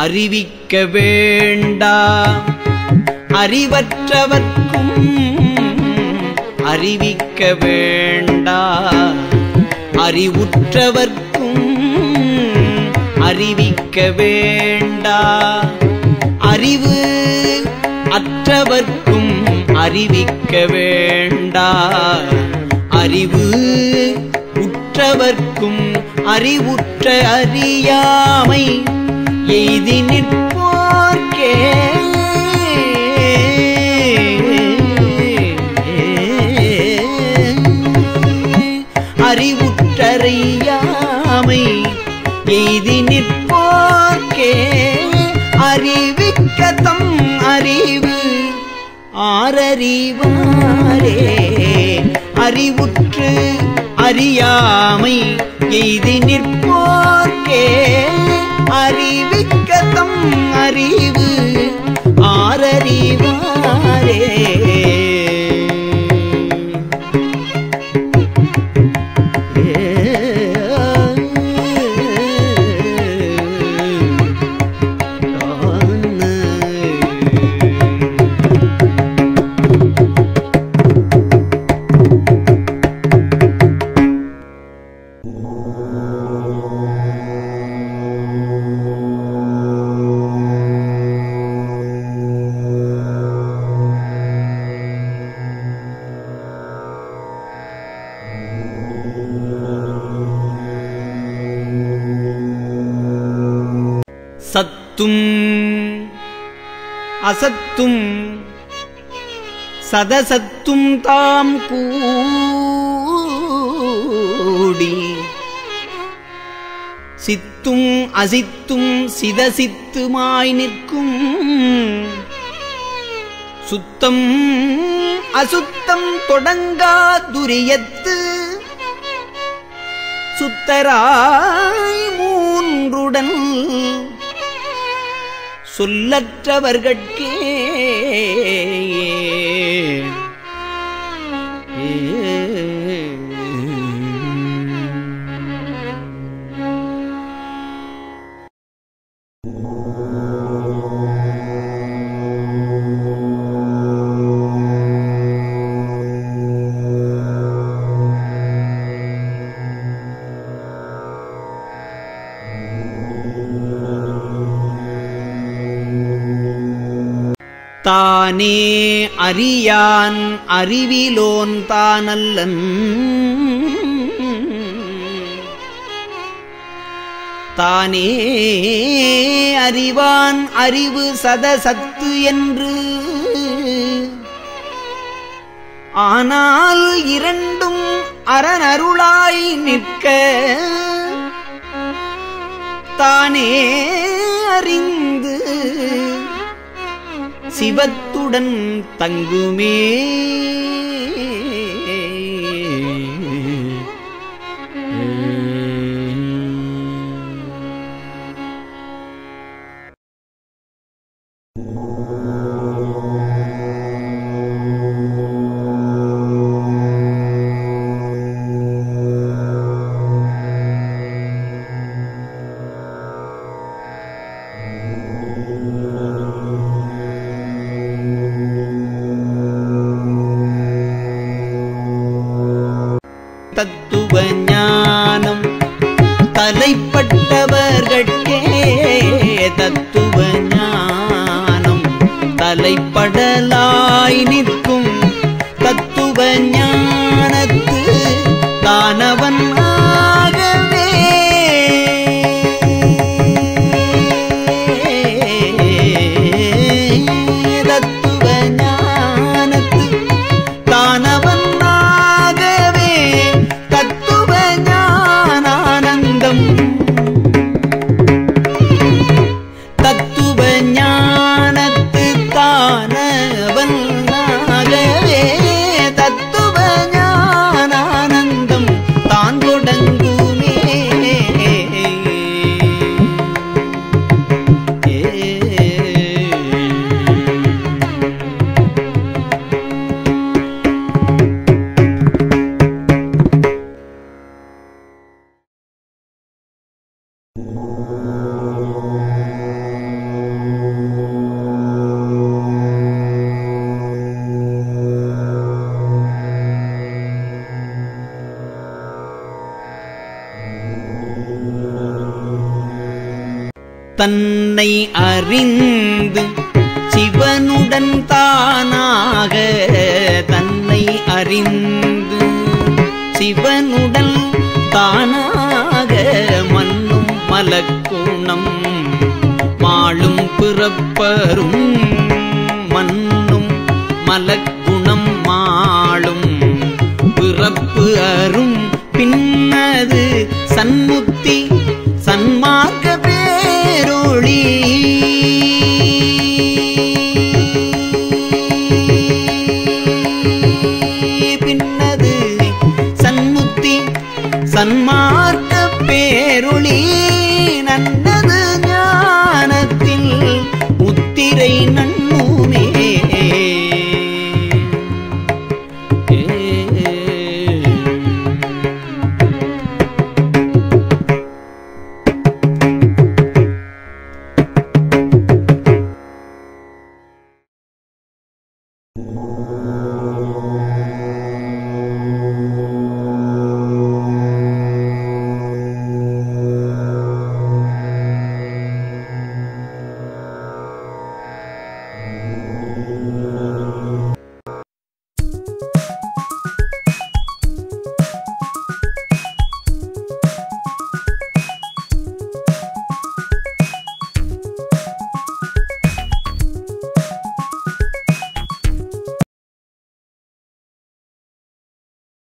அறிவிக்க வேண்டா அறிவற்றவர்க்கும் அறிவிக்க வேண்டா அறிவுற்றவர்க்கும் அறிவிக்க வேண்டா அறிவு அற்றவர்க்கும் அறிவிக்க வேண்டா அறிவு உற்றவர்க்கும் அறிவுற்ற அறியாமை எய்தி நிற்போர்க்கே அறிவுற்றறியாமை எய்தி நிற்போர்க்கே அறிவிக்கத்தம் அறிவு ஆரறிவாரே அறிவுற்று அறியாமை எய்தி நிற்போர்க்கே அறிவிக்கத்தம் அறிவு ஆரறிவாரே சத்தும் அசத்தும் சதசத்தும் தாம் கூடி சித்தும் அசித்தும் சிதசித்துமாய் நிற்கும் சுத்தம் அசுத்தம் தொடங்கா துரியத்து சுத்தராய் மூன்றுடன் சொல்லற்றவர்கட்கே தானே அறியான் அறிவிலோன் தானல்லன் தானே அறிவான் அறிவு சதசத்து என்று ஆனால் இரண்டும் அரணருளாய் நிற்க தானே அறிந்து சிவத்துடன் தங்குமே தத்துவ ஞானம் தலைப்பட்டவர்கட்கே தத்துவ ஞானம் தலைப்படலாய் நிற்கும் தத்துவ ஞானத்து தானவன் ஆகவே தத்துவ ஞானத்து தானவன் ஆகவே தத்துவ ஞானானந்தம் தத்துவ ஞானத்து தானவன் ஆகவே தத்துவ தன்னை அறிந்து சிவனுடன் தானாக தன்னை அறிந்து சிவனுடன் தானாக மண்ணும் மலக்குணம் மாளும் பிறப்பரும் மண்ணும் மலக்குணம் மாளும் பிறப்பு அரும் பின்னது சன்முத்தி சன்மார்க்க பேரொளி பின்னது சன்முத்தி சன்மார்க்க பேரொளி நன்னது ஞானத்தில் முத்திரை நன்னுமே Thank